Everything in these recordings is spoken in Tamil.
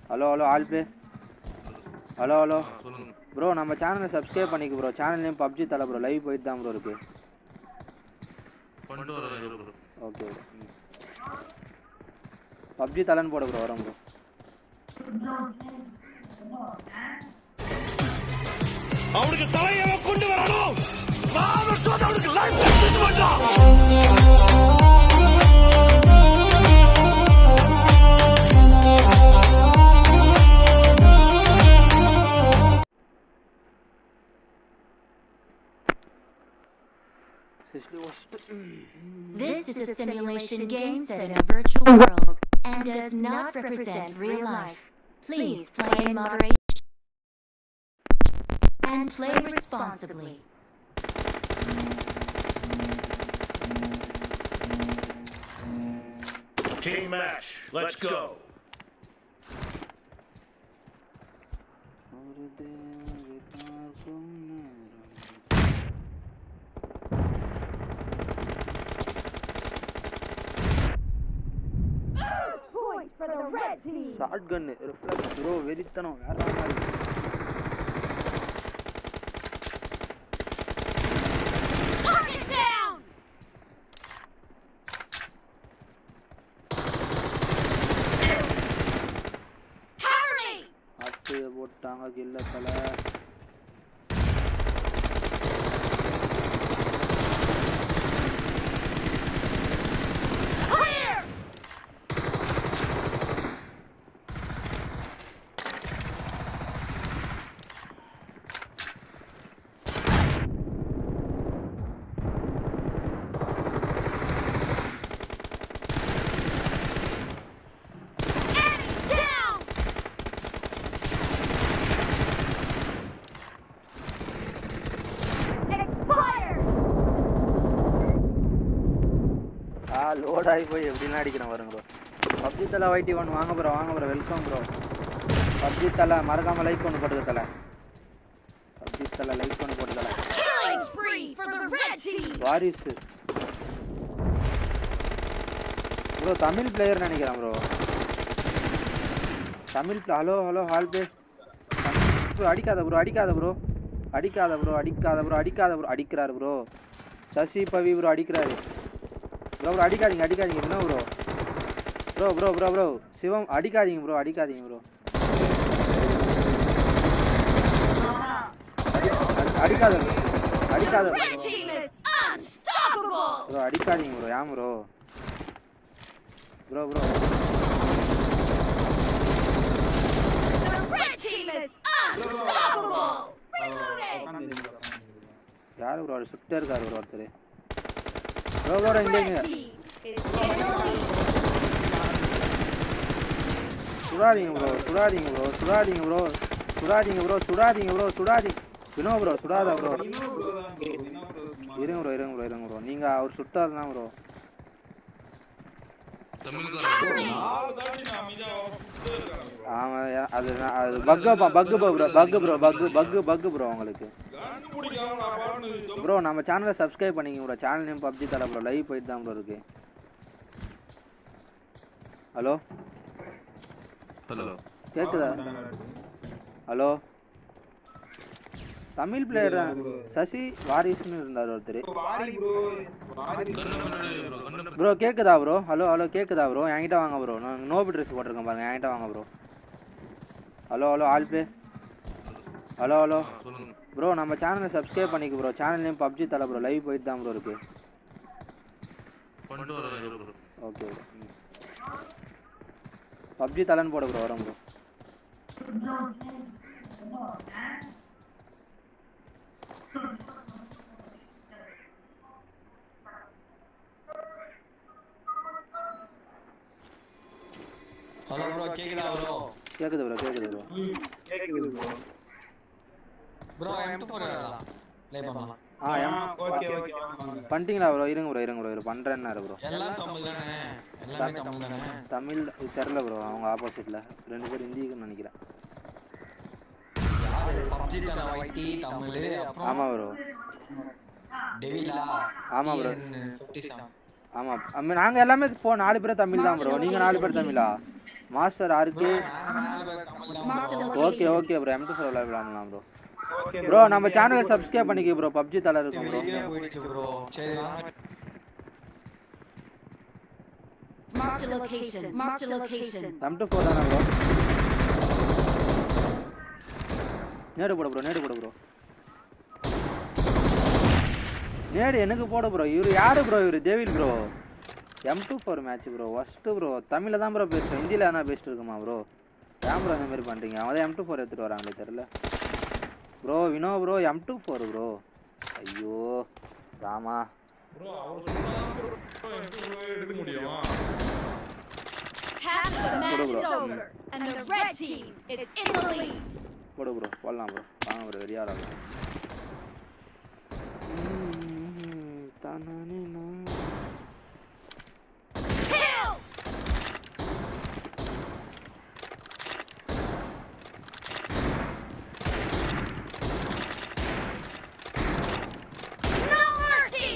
Hello hello all play hello hello சொல்லுங்க ப்ரோ நம்ம சேனலை சப்ஸ்கிரைப் பண்ணிக்க bro channel name PUBG Thala bro live போயிட்டு தான் ப்ரோ இருக்கு பண்ணிட்டு வரேன் இரு bro. ஓகே ப்ரோ பப்ஜி தலைன்னு போட ப்ரோ வரோம் ப்ரோ அவனுக்கு தலையை கொண்டு வரணும் நான் சொன்ன அவனுக்கு லைஃப் பண்றான் This is a simulation game set in a virtual world and does not represent real life. Please play in moderation and play responsibly. Team match. Let's go. ஒரு தேவதை பார்க்கும் நேரம். ஷார்ட் கன்னு ரிஃப்ளெக்ஸ் ப்ரோ வெறித்தனம் வேற மாதிரி அட்டு போட்டாங்க கில்ல தலை ஆ லோட் ஆகி போய் எப்படிலாம் அடிக்கிறேன் பாருங்க ப்ரோ பப்ஜி தலை வைட்டி ஒன் வாங்க ப்ரோ வாங்க bro welcome bro PUBG Thala மறக்காம லைக் பண்ணு போட்டுக்க தலை பப்ஜி தலை லைக் பண்ணு போட்டு தலை Killing spree for the red team! Waris bro Tamil player நினைக்கிறேன் ப்ரோ தமிழ் ஹலோ ஹலோ ஹால் பே ப்ரோ அடிக்காத ப்ரோ அடிக்காத ப்ரோ அடிக்காத ப்ரோ அடிக்காத ப்ரோ அடிக்காத ப்ரோ அடிக்கிறாரு ப்ரோ சசி பவி ப்ரோ அடிக்கிறாரு ப்ரோ ப்ரோ அடிக்காதீங்க அடிக்காதீங்க என்ன bro bro bro bro bro Sivam அடிக்காதீங்க ப்ரோ அடிக்காதீங்க ப்ரோ அடிக்காத bro. அடிக்காத The bro. red team is unstoppable! Bro அடிக்காதீங்க ப்ரோ ஏன் bro bro bro The red team is unstoppable! Reloading! யார் ப்ரோ சுட்டே இருக்காரு ப்ரோ ஒருத்தர் ப்ரோ ப்ரோ இங்க இங்க Red team is in the lead! சுடாதீங்க ப்ரோ சுடாதீங்க ப்ரோ சுடாதீங்க ப்ரோ சுடாதீங்க ப்ரோ சுடாதீங்க ப்ரோ சுடாதீங்க வினோ ப்ரோ சுடாத ப்ரோ இருங்க ப்ரோ இருங்க ப்ரோ இருங்க ப்ரோ நீங்க அவர் சுட்டாது தான் ப்ரோ தமிழ்காரன் ஆமா ஏ- அது நான்- அது பக்கு பக்கு ப்ரோ பக்கு ப்ரோ பக்கு பக்கு பக்கு ப்ரோ உங்களுக்கு ப்ரோ நம்ம சேனலை சப்ஸ்கிரைப் பண்ணிங்க bro channel name PUBG Thala bro live போயிட்டு தான் ப்ரோ இருக்கு ஹலோ ஹலோ கேக்குதா ஹலோ தமிழ் பிளேயர் தான் சசி வாரிஸ்னு இருந்தார் ஒருத்தர் ப்ரோ கேக்குதா ப்ரோ ஹலோ ஹலோ கேக்குதா ப்ரோ என்கிட்ட வாங்க ப்ரோ நான் நோபி ட்ரெஸ் போட்டிருக்கேன் பாருங்க என்கிட்ட வாங்க bro hello hello all play hello hello சொல்லுங்க ப்ரோ நம்ம சேனலை சப்ஸ்கிரைப் பண்ணிக்க bro channel name PUBG Thala bro live போயிட்டு தான் ப்ரோ இருக்கு பண்ணிட்டு வரேன் இரு bro. ஓகே ப்ரோ பப்ஜி தலைன்னு போட ப்ரோ வரோம் ப்ரோ ஹலோ ப்ரோ கேக்குதா ப்ரோ கேக்குது ப்ரோ கேக்குது ப்ரோ கேக்குது ப்ரோ ப்ரோ M2 போறலாம் ப்ளே பண்ணலாம் ஆ எம் ஓகே ஓகே வாங்க பண்ணிட்டீங்களா ப்ரோ இருங்க ப்ரோ இருங்க ப்ரோ இது பண்ணுறேன்னாரு ப்ரோ எல்லாம் தமிழ் தானே எல்லாமே தமிழ் தானே தமிழ் இது தெரில ப்ரோ அவங்க ஆப்போசிட்டில் ரெண்டு பேர் ஹிந்திக்குன்னு நினைக்கிறேன் யாரு பப்ஜி தல வைட்டி தமிழ் அப்புறம் ஆமாம் ப்ரோ டெவிலா ஆமா bro. ஃபிஃப்டி செவன் ஆமாம் நாங்கள் எல்லாமே போ நாலு பேரும் தமிழ் தான் ப்ரோ நீங்கள் நாலு பேர் தமிழா மாஸ்டர் ஆருக்கு Marked a okay location. Okay bro M two four விளையாடலாம் ப்ரோ ஓகே ப்ரோ நம்ம சேனலை சப்ஸ்கிரைப் பண்ணிக்க ப்ரோ பப்ஜி தலை இருக்கும் ப்ரோ வெளியே போயிடுச்சு ப்ரோ சரி வாங்க Marked a location. Marked a location. M two four தானே ப்ரோ நேடு போட ப்ரோ நேடு போட ப்ரோ நேடு எனக்கு போட ப்ரோ இவரு யாரு ப்ரோ இவரு devil bro M two four match bro first bro தமிழில் தான் ப்ரோ பேசுகிறேன் ஹிந்தியில் என்ன பேசிட்டு இருக்குமா ப்ரோ ஏன் ப்ரோ இந்த மாதிரி பண்ணுறீங்க அவன் எம் டூ ஃபோர் எடுத்துகிட்டு வராங்களே தெரில bro Vino bro M two four bro ஐயோ ராமா ப்ரோ அவர் சொன்னா ப்ரோ எனக்கு ப்ரோ எடுக்க முடியும் Half the match is over, and the red team is in the lead. போடு ப்ரோ போடலாம் ப்ரோ வாங்க ப்ரோ வெறியாடலாம் தானே நான் Killed! No mercy!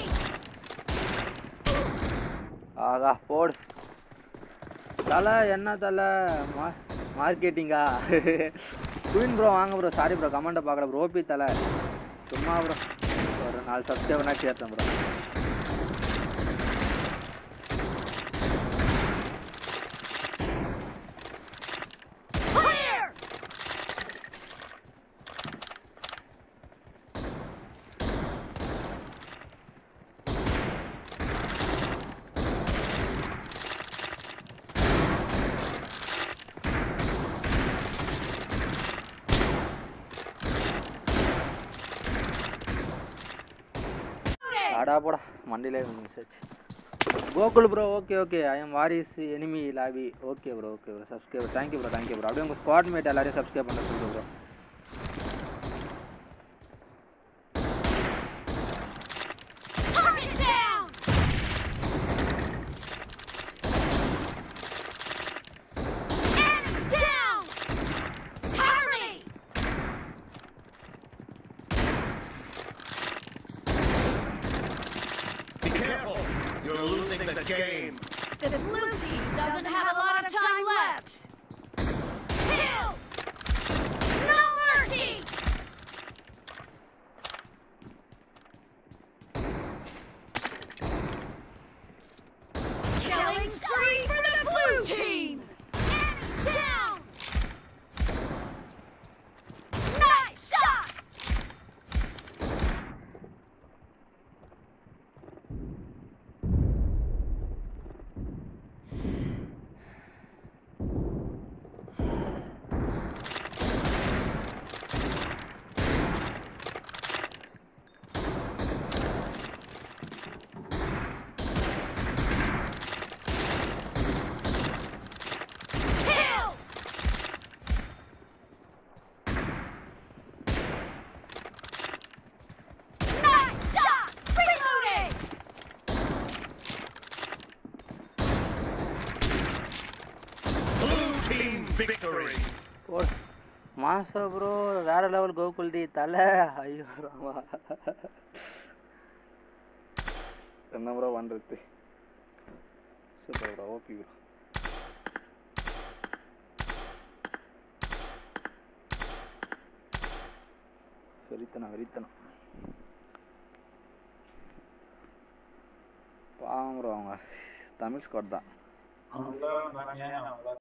ஆகா போடு தலை என்ன தலை மா மார்க்கெட்டிங்கா குயின் ப்ரோ வாங்க ப்ரோ சாரி ப்ரோ கமெண்ட்டை பார்க்கல ப்ரோ ஓபி தலை சும்மா ப்ரோ ஒரு நாலு சப்ஸ்கிரைபர்னா சேர்த்தேன் ப்ரோ Clear! ஆடா போடா மண்டியிலே miss Gokul bro okay okay I am Waris enemy lobby okay bro okay bro subscribe thank you bro thank you bro அப்படியே உங்கள் ஸ்குவாட் மேட் எல்லாரையும் சப்ஸ்கிரைப் பண்ண சொல்லுங்க bro Target down! Enemy down! Cover me! Be careful. You're losing the game. The blue team doesn't have a lot of time left. Killed! No mercy! Killing spree for the blue team! Enemy down! Nice shot! Killed! Nice shot! Reloading! Blue team victory. ஒரு மாசா ப்ரோ வேற லெவல் கோகுல் டி தலை ஐயோ ராமா என்ன ப்ரோ பண்ணுறது சூப்பர் ப்ரோ ஓபி ப்ரோ வெறித்தனம் வெறித்தனம் பாவம் ப்ரோ அவங்க தமிழ் ஸ்குவாட் தான் அவங்க